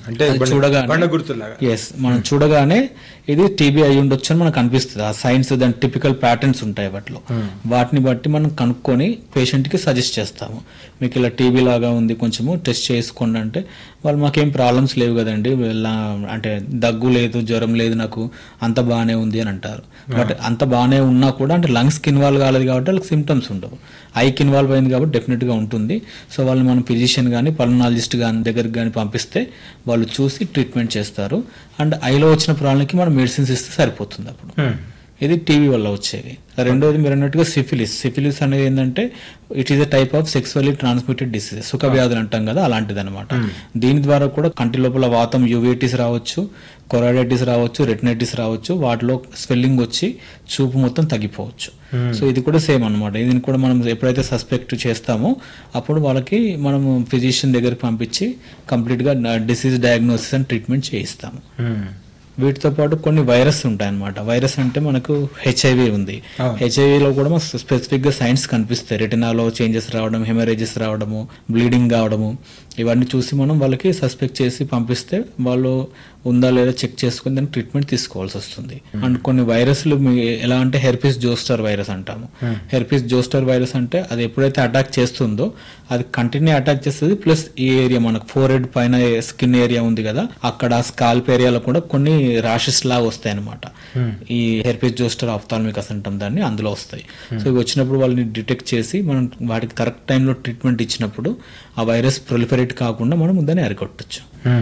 అంటే అది బండ- చూడగానే బండ గుర్తులాగా ఎస్ మనం చూడగానే ఇది టీబీ అయి ఉండొచ్చు అని మనకు అనిపిస్తుంది ఆ సైన్స్ దాని టిపికల్ ప్యాటర్న్స్ ఉంటాయి వాటిలో వాటిని బట్టి మనం కనుక్కొని పేషెంట్ కి సజెస్ట్ చేస్తాము మీకు ఇలా టీబీ లాగా ఉంది కొంచెము టెస్ట్ చేసుకోండి అంటే వాళ్ళు మాకేం ప్రాబ్లమ్స్ లేవు కదండి ఇలా అంటే దగ్గు లేదు జ్వరం లేదు నాకు అంత బాగానే ఉంది అని అంటారు బట్ అంత బాగానే ఉన్నా కూడా అంటే లంగ్స్ కి ఇన్వాల్వ్ కాలేదు కాబట్టి వాళ్ళకి సిమ్టమ్స్ ఉండవు ఐకి ఇన్వాల్వ్ అయింది కాబట్టి డెఫినెట్ గా ఉంటుంది సో వాళ్ళు మనం ఫిజిషియన్ కానీ పల్మనాలజిస్ట్ కానీ దగ్గరికి కానీ పంపిస్తే వాళ్ళు చూసి ట్రీట్మెంట్ చేస్తారు అండ్ ఐలో వచ్చిన ప్రాబ్లంకి మనం మెడిసిన్స్ ఇస్తే సరిపోతుంది అప్పుడు ఇది టీవీ వల్ల వచ్చేది రెండోది మీరు అన్నట్టుగా సిఫిలిస్ సిఫిలిస్ అనేది ఏంటంటే it is a type of sexually transmitted disease సుఖ వ్యాధులు అంటాం కదా అలాంటిది అనమాట దీని ద్వారా కూడా కంటి లోపల వాతం యువేటిస్ రావచ్చు కొరాడైటిస్ రావచ్చు రెటినైటిస్ రావచ్చు వాటిలో స్వెల్లింగ్ వచ్చి చూపు మొత్తం తగ్గిపోవచ్చు సో ఇది కూడా సేమ్ అనమాట దీన్ని కూడా మనం ఎప్పుడైతే సస్పెక్ట్ చేస్తామో అప్పుడు వాళ్ళకి మనము ఫిజిషియన్ దగ్గరికి పంపించి కంప్లీట్గా డిసీజ్ డయాగ్నోసిస్ అండ్ ట్రీట్మెంట్ చేయిస్తాము వీటితో పాటు కొన్ని వైరస్ ఉంటాయి అన్నమాట వైరస్ అంటే మనకు హెచ్ఐవి ఉంది హెచ్ఐవిలో కూడా మనకు స్పెసిఫిక్ గా సైన్స్ కనిపిస్తాయి రెటినాలో చేంజెస్ రావడం హెమరేజెస్ రావడము బ్లీడింగ్ కావడము ఇవన్నీ చూసి మనం వాళ్ళకి సస్పెక్ట్ చేసి పంపిస్తే వాళ్ళు ఉందా లేదా చెక్ చేసుకుని దానికి ట్రీట్మెంట్ తీసుకోవాల్సి వస్తుంది అండ్ కొన్ని వైరస్లు మీ- ఎలా అంటే హెర్పిస్ జోస్టర్ వైరస్ అంటాము హెర్పిస్ జోస్టర్ వైరస్ అంటే అది ఎప్పుడైతే అటాక్ చేస్తుందో అది కంటిన్యూ అటాక్ చేస్తుంది ప్లస్ ఈ ఏరియా మనకు ఫోర్ హెడ్ పైన స్కిన్ ఏరియా ఉంది కదా అక్కడ స్కాల్ప్ ఏరియాలో కూడా కొన్ని ర్యాషెస్ లాగా వస్తాయి అనమాట ఈ హెర్పిస్ జోస్టర్ ఆఫ్థాల్మికస్ అంటాం దాన్ని అందులో వస్తాయి సో ఇవి వచ్చినప్పుడు వాళ్ళని డిటెక్ట్ చేసి మనం వాటికి కరెక్ట్ టైంలో ట్రీట్మెంట్ ఇచ్చినప్పుడు ఆ వైరస్ ప్రొలిఫరేట్ కాకుండా మనం దాన్ని అరికొట్టచ్చు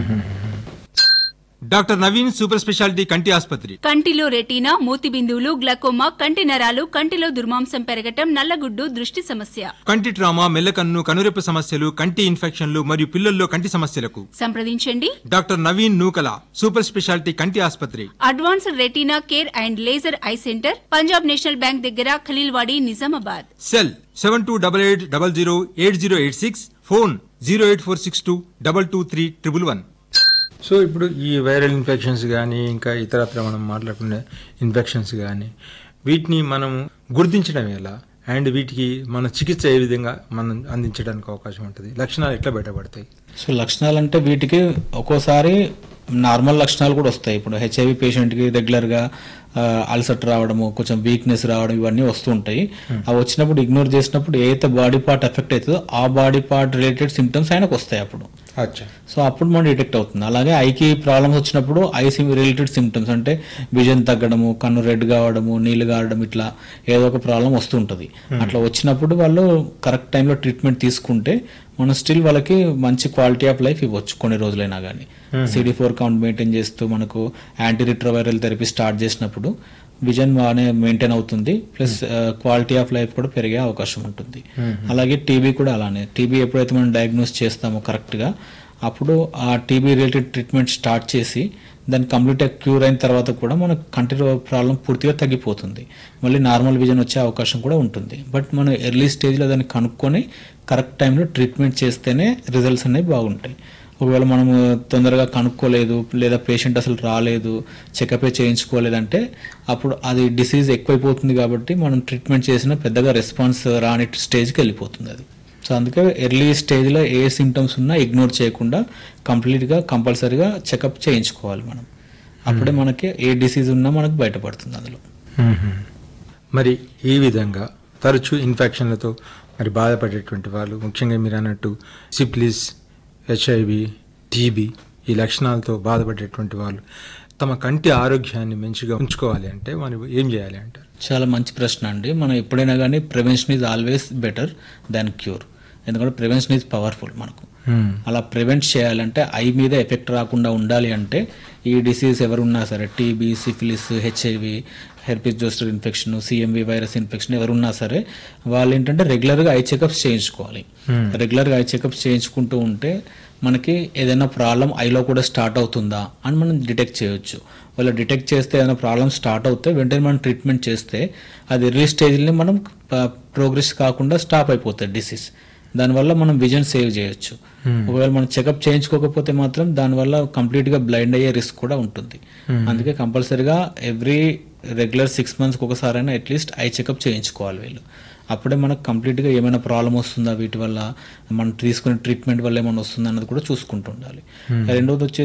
డాక్టర్ నవీన్ సూపర్ స్పెషాలిటీ కంటి ఆసుపత్రి కంటిలో రెటీనా మూతి బిందువులు గ్లకోమా కంటి నరాలు కంటిలో దుర్మాంసం పెరగటం నల్లగుడ్డు దృష్టి సమస్య కంటి ట్రామా మెల్లకన్ను కనురెప్ప సమస్యలు కంటి ఇన్ఫెక్షన్లు మరియు పిల్లల్లో కంటి సమస్యలకు సంప్రదించండి doctor Naveen Nukala super speciality కంటి ఆసుపత్రి advanced retina care and laser eye centre Punjab National Bank దగ్గర Khaleelwadi Nizamabad cell seven two double eight double zero eight zero eight six phone zero eight four six two double two three triple one so ఇప్పుడు ఈ viral infections కానీ ఇంకా ఇతరత్ర మనం మాట్లాడుకునే infections కానీ వీటిని మనం గుర్తించడం ఎలా అండ్ వీటికి మన చికిత్స ఏ విధంగా మనం అందించడానికి అవకాశం ఉంటుంది లక్షణాలు ఎట్లా బయటపడతాయి సో లక్షణాలు అంటే వీటికి ఒక్కోసారి నార్మల్ లక్షణాలు కూడా వస్తాయి ఇప్పుడు హెచ్ఐవి పేషెంట్కి రెగ్యులర్గా అల్సట్ రావడము కొంచెం వీక్నెస్ రావడం ఇవన్నీ వస్తూ ఉంటాయి అవి వచ్చినప్పుడు ఇగ్నోర్ చేసినప్పుడు ఏదైతే బాడీ పార్ట్ ఎఫెక్ట్ అవుతుందో ఆ బాడీ పార్ట్ రిలేటెడ్ సిమ్టమ్స్ ఆయనకు వస్తాయి అప్పుడు అచ్చా సో అప్పుడు మనం డిటెక్ట్ అవుతుంది అలాగే ఐకి ప్రాబ్లమ్స్ వచ్చినప్పుడు ఐ రిలేటెడ్ సిమ్టమ్స్ అంటే విజన్ తగ్గడము కన్ను రెడ్ కావడము నీళ్ళు కావడం ఇట్లా ఏదో ఒక ప్రాబ్లం వస్తుంటుంది అట్లా వచ్చినప్పుడు వాళ్ళు కరెక్ట్ టైంలో ట్రీట్మెంట్ తీసుకుంటే మనం స్టిల్ వాళ్ళకి మంచి క్వాలిటీ ఆఫ్ లైఫ్ ఇవ్వచ్చు కొన్ని రోజులైనా కానీ సిడి ఫోర్ కౌంట్ మెయింటైన్ చేస్తూ మనకు యాంటీ రిట్రోవైరల్ థెరపీ స్టార్ట్ చేసినప్పుడు విజన్ బాగానే మెయింటైన్ అవుతుంది ప్లస్ క్వాలిటీ ఆఫ్ లైఫ్ కూడా పెరిగే అవకాశం ఉంటుంది అలాగే టీబీ కూడా అలానే టీబీ ఎప్పుడైతే మనం డయాగ్నోస్ చేస్తామో కరెక్ట్గా అప్పుడు ఆ టీబీ రిలేటెడ్ ట్రీట్మెంట్ స్టార్ట్ చేసి దాన్ని కంప్లీట్గా క్యూర్ అయిన తర్వాత కూడా మన కంటి ప్రాబ్లం పూర్తిగా తగ్గిపోతుంది మళ్ళీ నార్మల్ విజన్ వచ్చే అవకాశం కూడా ఉంటుంది బట్ మనం ఎర్లీ స్టేజ్లో దాన్ని కనుక్కొని కరెక్ట్ టైంలో ట్రీట్మెంట్ చేస్తేనే రిజల్ట్స్ అనేవి బాగుంటాయి ఒకవేళ మనము తొందరగా కనుక్కోలేదు లేదా పేషెంట్ అసలు రాలేదు చెకప్ చేయించుకోలేదంటే అప్పుడు అది డిసీజ్ ఎక్కువైపోతుంది కాబట్టి మనం ట్రీట్మెంట్ చేసినా పెద్దగా రెస్పాన్స్ రాని స్టేజ్కి వెళ్ళిపోతుంది అది సో అందుకే ఎర్లీ స్టేజ్లో ఏ సిమ్టమ్స్ ఉన్నా ఇగ్నోర్ చేయకుండా కంప్లీట్గా కంపల్సరీగా చెకప్ చేయించుకోవాలి మనం అప్పుడే మనకి ఏ డిసీజ్ ఉన్నా మనకు బయటపడుతుంది అందులో మరి ఈ విధంగా తరచూ ఇన్ఫెక్షన్లతో మరి బాధపడేటువంటి వాళ్ళు ముఖ్యంగా మీరు అన్నట్టు సిప్లిస్ హెచ్ఐవి టీబీ ఈ లక్షణాలతో బాధపడేటువంటి వాళ్ళు తమ కంటి ఆరోగ్యాన్ని మంచిగా ఉంచుకోవాలి అంటే మనం ఏం చేయాలి అంటారు చాలా మంచి ప్రశ్న అండి మనం ఎప్పుడైనా కానీ prevention is always better than cure ఎందుకంటే ప్రివెన్షన్ ఈజ్ పవర్ఫుల్ మనకు అలా ప్రివెంట్ చేయాలంటే ఐ మీద ఎఫెక్ట్ రాకుండా ఉండాలి అంటే ఈ డిసీజ్ ఎవరున్నా సరే TB syphilis HIV herpes zoster infection CMV virus infection ఎవరున్నా సరే వాళ్ళు ఏంటంటే రెగ్యులర్గా ఐ చెకప్స్ చేయించుకోవాలి రెగ్యులర్గా ఐ చెకప్స్ చేయించుకుంటూ ఉంటే మనకి ఏదైనా ప్రాబ్లం ఐలో కూడా స్టార్ట్ అవుతుందా అని మనం డిటెక్ట్ చేయొచ్చు వాళ్ళు డిటెక్ట్ చేస్తే ఏదైనా ప్రాబ్లం స్టార్ట్ అవుతే వెంటనే మనం ట్రీట్మెంట్ చేస్తే అది ఎర్లీ స్టేజ్ని మనం ప్రోగ్రెస్ కాకుండా స్టాప్ అయిపోతుంది డిసీజ్ దానివల్ల మనం విజన్ సేవ్ చేయొచ్చు ఒకవేళ మనం చెకప్ చేయించుకోకపోతే మాత్రం దానివల్ల కంప్లీట్గా బ్లైండ్ అయ్యే రిస్క్ కూడా ఉంటుంది అందుకే కంపల్సరీగా ఎవ్రీ రెగ్యులర్ సిక్స్ మంత్స్కి ఒకసారైనా అట్లీస్ట్ ఐ చెకప్ చేయించుకోవాలి వీళ్ళు అప్పుడే మనకు కంప్లీట్గా ఏమైనా ప్రాబ్లం వస్తుందా వీటి వల్ల మనం తీసుకునే ట్రీట్మెంట్ వల్ల ఏమైనా వస్తుందా అన్నది కూడా చూసుకుంటూ ఉండాలి రెండోది వచ్చి